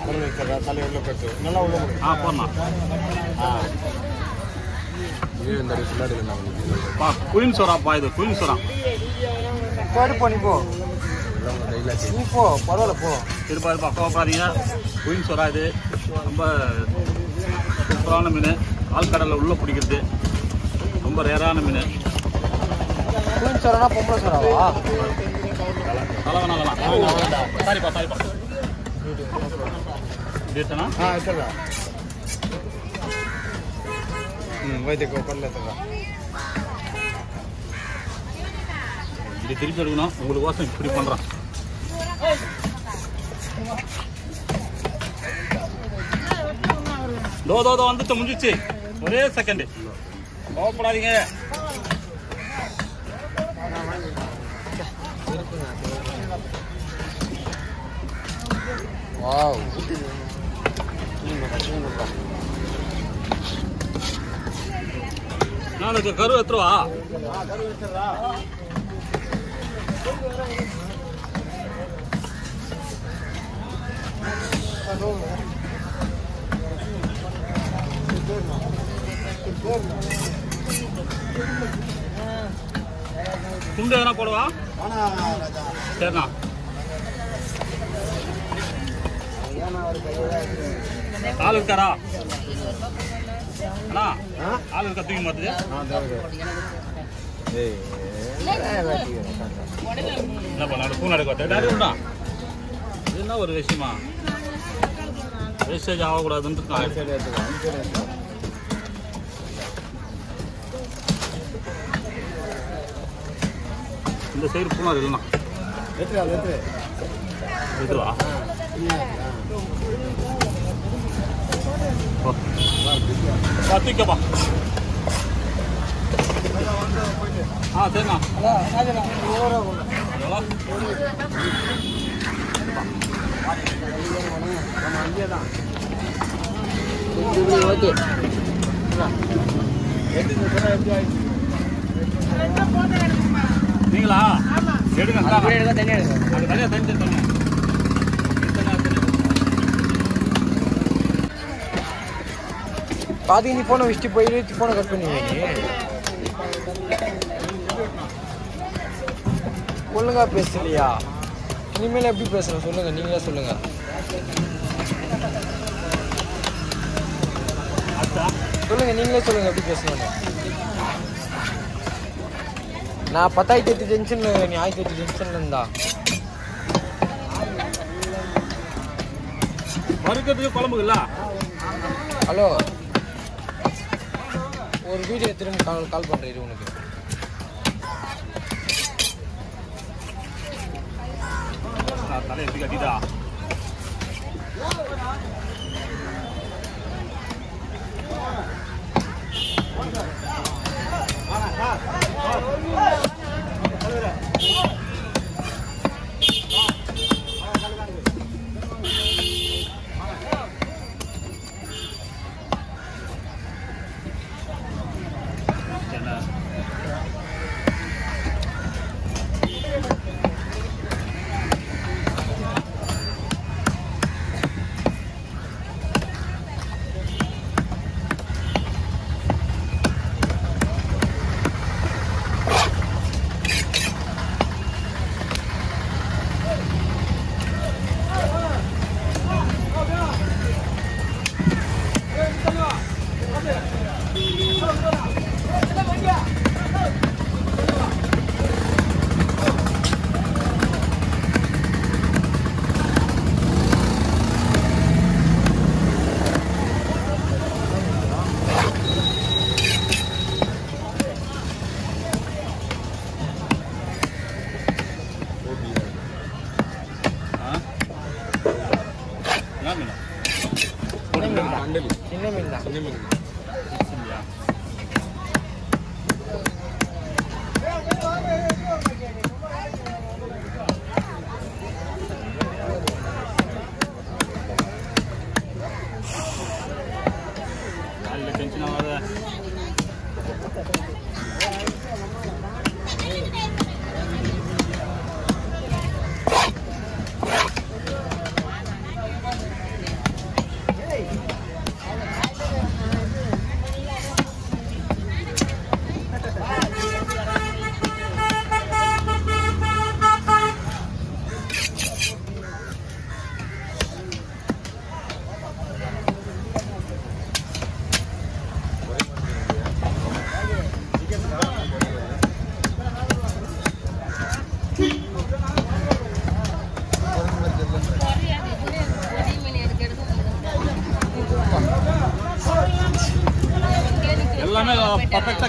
குழந்தை வைக்கிறதா தலை உள்ள போயிட்டு நல்லா உள்ள போடு ஆ போடலாம் ஆ இது இந்த அடி பின்னாடி இருந்தாங்க பா குயின் சோறாப்பா இது குயின் சோறா போடு போ நீ போ டைலாக் நீ போ பரவாயில்ல போ இருப்பா இருப்பா கோவப்படாதீங்க குயின் சோறா இது ரொம்ப சூப்பரான மீன் ஆழ்கடலில் உள்ள பிடிக்கிறது ரொம்ப ரேரான மீன் குயின் சோறானா பொம்பளை சோறாவா நல்லவன் நல்லவன் சாரிப்பா சாரிப்பா டேட்டனா ஆ எடுத்துடா ம் வைத்தியக்கோ பண்ணல எடுத்துடா இது திருப்பி எடுக்கணும் உங்களுக்கு வாசம் இப்படி பண்ணுறான் தோ தோ தோ வந்துச்சு முடிஞ்சிச்சு ஒரே செகண்ட் கோவப்படாதீங்க வாவ் நாளைக்கு கரு எத்துருவா துண்டு எதனா போடுவா சரிண்ணா ஆள் இருக்காரா அண்ணா ஆள் இருக்கா தூக்கி மாத்துது ஆ தேவை ஏய் என்ன பண்ண பூ நடக்க டாடி உண்டா இது என்ன ஒரு விஷயமா வேஸ்டேஜ் ஆகக்கூடாதுன்ட்டு நான் சரி எடுத்துக்கோ சரி எடுத்துக்கோ இந்த சைடு பூனா இல்லைண்ணா எடுத்துடா எடுத்து இதுவா பத்திக்கப்பா ஆ சரிண்ணா எவ்வளோ? ஓகே நீங்களா எடுங்க இந்தாங்க. எடுக்க தனியாக எடுக்க அது தனியாக தனி தனி பாதி நீ போன வச்சுட்டு போயிட்டு போன கட் பண்ணி வை நீ ஒழுங்கா பேசலையா இனிமேல் எப்படி பேசணும் சொல்லுங்க நீங்களே சொல்லுங்க சொல்லுங்க நீங்களே சொல்லுங்க எப்படி பேசணும்னு நான் பத்தாயிரத்தி எட்டு டென்ஷன்ல நீ ஆயிரத்தி எட்டு டென்ஷன்ல இருந்தா வறுக்கிறதுக்கு குழம்பு இல்லை ஹலோ ஒரு வீடியோ திரும்ப கால் கால் பண்றேன் இரு உனக்கு தலையை எப்படி கட்டிட்டா என்ன ஆ? என்ன மீன்? பொடி மீன். மண்டலி சின்ன மீன் தான் சின்ன மீன் இல்லையா? காலையில டென்ஷன் ஆகாத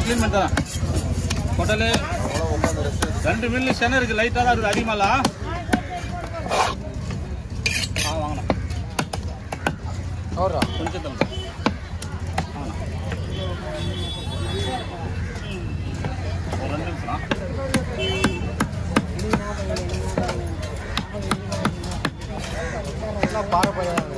க்ளீன் பண்ணி தரேன் ஹோட்டலு ரெண்டு மில்லு சென்னை இருக்கு லைட்டாக தான் இருக்குது அதிகமால ஆ வாங்கண்ணா அவரா கொஞ்சம் தரேன் வாங்கண்ணா ஒரு ரெண்டு நிமிஷம் எல்லாம் பாறை பாறையா இருக்கு.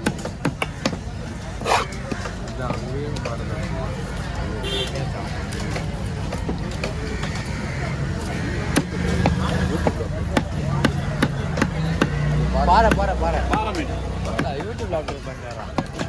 பாறை பாறை பாறை பாறை மீன் யூடியூப்ல அப்லோட் பண்ணுறா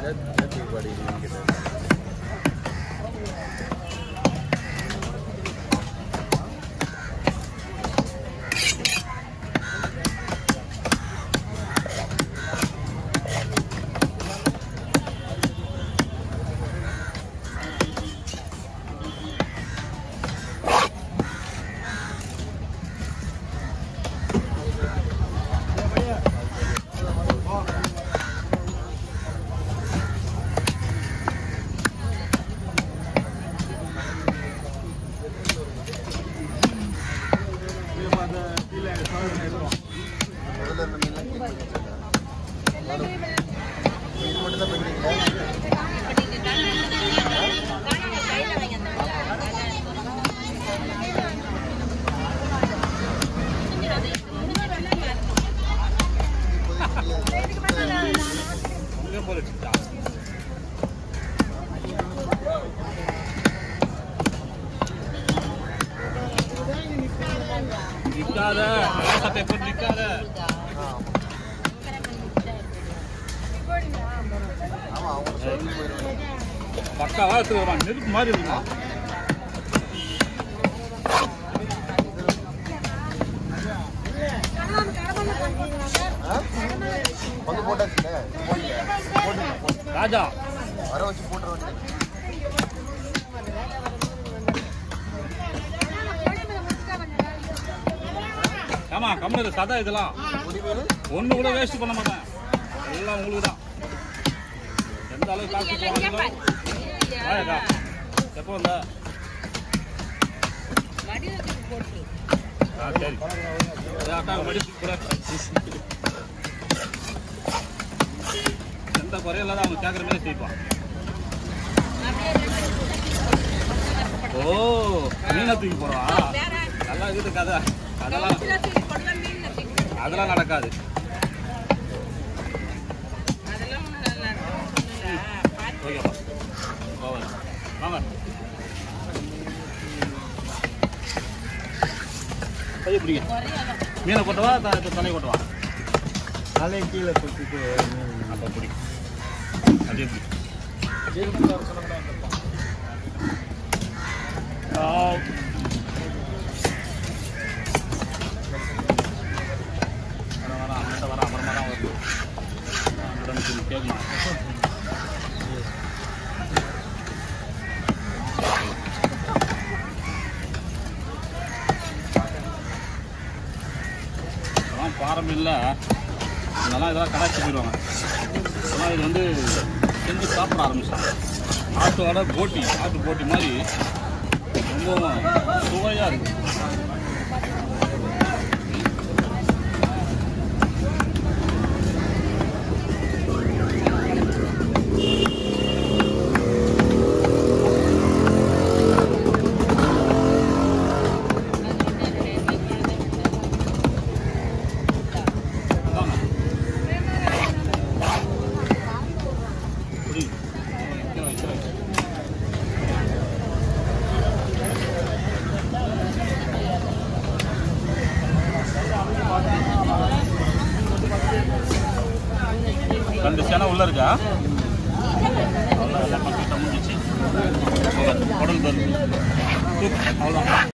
அங்கே போயிடுச்சு நிக்காத சட்டை போட்டு நிக்காத பக்காவா எடுத்துக்கிறான் நெருப்பு மாதிரி இருக்குமா வந்து போட்டாச்சுல ராஜா வர வச்சு போட்டுருவாங்க ஆமா கம்மல் சதா இதெல்லாம் ஒண்ணு கூட வேஸ்ட் பண்ண மாட்டேன் எல்லாம் உங்களுக்கு தான் எந்த அளவுக்கு காசு வாங்குறீங்களோ வாயக்கா எப்போ வந்த ஆ சரி ஏ, அக்கா மடிச்சு கூட எந்த குறையும் இல்லாத அவங்க கேட்குற மாதிரி செய்வான் ஓ மீனை தூக்கி போடுவா நல்லா இருக்குது கதை அதெல்லாம் அதெல்லாம் நடக்காது ஓகேப்பா போவேன் வாங்க கையை பிடிங்க மீனை கொட்டவா த- த- தலை கொட்டவா தலை கீழே கொட்டிட்டு அப்போ பிடி அப்படியே பிடி ஆ. வரேன், வரேன், அவன்கிட்ட வரேன், அப்புறமா தான் வருது. அப்புறம் சொல்லி கேட்கணும். இதெல்லாம் பாரம் இல்லை இதெல்லாம் இதெல்லாம் கடாச்சி போயிடுவாங்க இதெல்லாம் இது வந்து செஞ்சு சாப்பிட ஆரம்பிச்சிட்டாங்க ஆட்டோட போட்டி ஆட்டு போட்டி மாதிரி ரொம்ப சுவையாக இருக்கு வாங்க. புடி. வைக்கிறேன், வைக்கிறேன். ரெண்டு சேனை உள்ள இருக்கா அவ்வளோ எல்லாம் கம்ப்ளீட்டாக முடிஞ்சிச்சு குடல் தருது அவ்வளோதான்